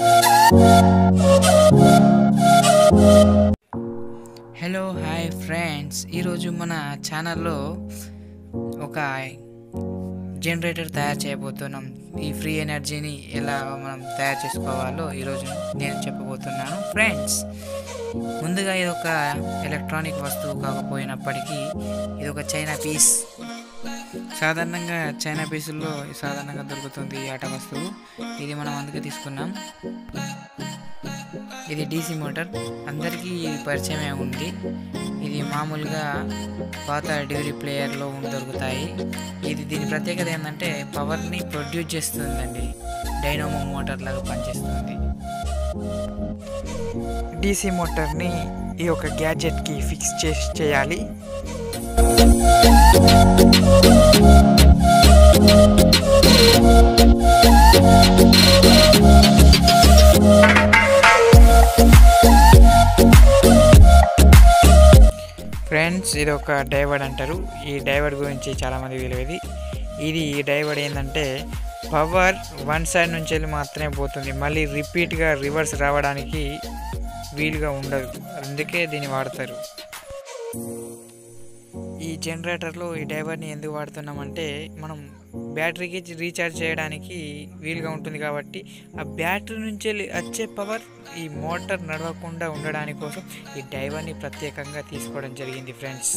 hello hi friends ఈరోజు మన ఛానల్లో ఒక జనరేటర్ తయారు చేయబోతున్నాం ఈ ఫ్రీ ఎనర్జీని ఎలా మనం తయారు చేసుకోవాలో ఈరోజు నేను చెప్పబోతున్నాను ఫ్రెండ్స్ ముందుగా ఇది ఒక ఎలక్ట్రానిక్ వస్తువు కాకపోయినప్పటికీ ఇది ఒక చైనా పీస్ సాధారణంగా చైనా పీసుల్లో సాధారణంగా దొరుకుతుంది ఈ ఆట వస్తువు ఇది మనం అందుకే తీసుకున్నాం ఇది డీసీ మోటార్ అందరికీ పరిచయమే ఉంది ఇది మామూలుగా పాత డిగ్రీ ప్లేయర్లో ఉండి దొరుకుతాయి ఇది దీని ప్రత్యేకత ఏంటంటే పవర్ని ప్రొడ్యూస్ చేస్తుందండి డైనోమో మోటార్ లాగా పనిచేస్తుంది డీసీ మోటార్ని ఈ యొక్క గ్యాడ్జెట్కి ఫిక్స్ చేసి చేయాలి ఫ్రెండ్స్ ఇది ఒక డైవర్డ్ అంటారు ఈ డైవర్డ్ గురించి చాలామంది తెలియదు ఇది ఈ డైవర్డ్ ఏంటంటే పవర్ వన్ సైడ్ నుంచి వెళ్ళి మాత్రమే పోతుంది మళ్ళీ రిపీట్గా రివర్స్ రావడానికి వీలుగా ఉండదు అందుకే దీన్ని వాడతారు ఈ జనరేటర్లో ఈ డైవర్ని ఎందుకు వాడుతున్నామంటే మనం బ్యాటరీకి రీఛార్జ్ చేయడానికి వీలుగా ఉంటుంది కాబట్టి ఆ బ్యాటరీ నుంచి వెళ్ళి వచ్చే పవర్ ఈ మోటార్ నడవకుండా ఉండడానికి కోసం ఈ డైవర్ని ప్రత్యేకంగా తీసుకోవడం జరిగింది ఫ్రెండ్స్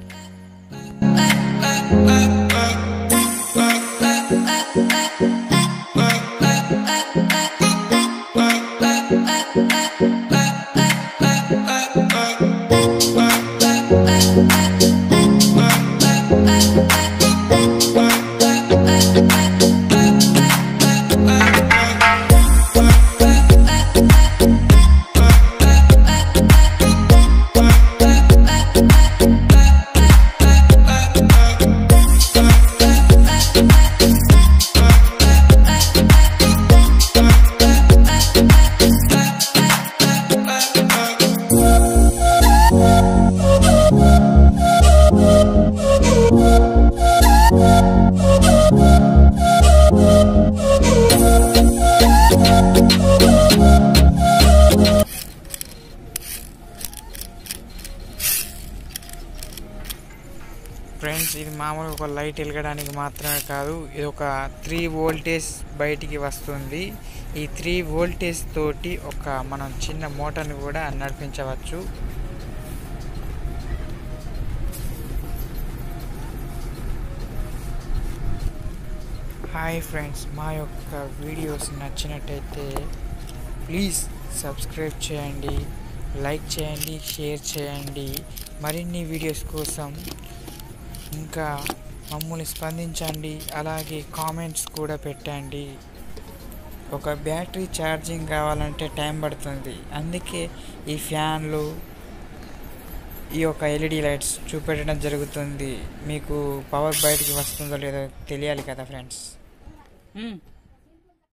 ఫ్రెండ్స్ ఇది మామూలుగా ఒక లైట్ వెలగడానికి మాత్రమే కాదు ఇది ఒక త్రీ వోల్టేజ్ బయటికి వస్తుంది ఈ త్రీ వోల్టేజ్ తోటి ఒక మనం చిన్న మోటార్ని కూడా నడిపించవచ్చు హాయ్ ఫ్రెండ్స్ మా యొక్క వీడియోస్ నచ్చినట్టయితే ప్లీజ్ సబ్స్క్రైబ్ చేయండి లైక్ చేయండి షేర్ చేయండి మరిన్ని వీడియోస్ కోసం ఇంకా మమ్మల్ని స్పందించండి అలాగే కామెంట్స్ కూడా పెట్టండి ఒక బ్యాటరీ ఛార్జింగ్ కావాలంటే టైం పడుతుంది అందుకే ఈ ఫ్యాన్లు ఈ యొక్క ఎల్ఈడి లైట్స్ చూపెట్టడం జరుగుతుంది మీకు పవర్ బయటికి వస్తుందో లేదో తెలియాలి కదా ఫ్రెండ్స్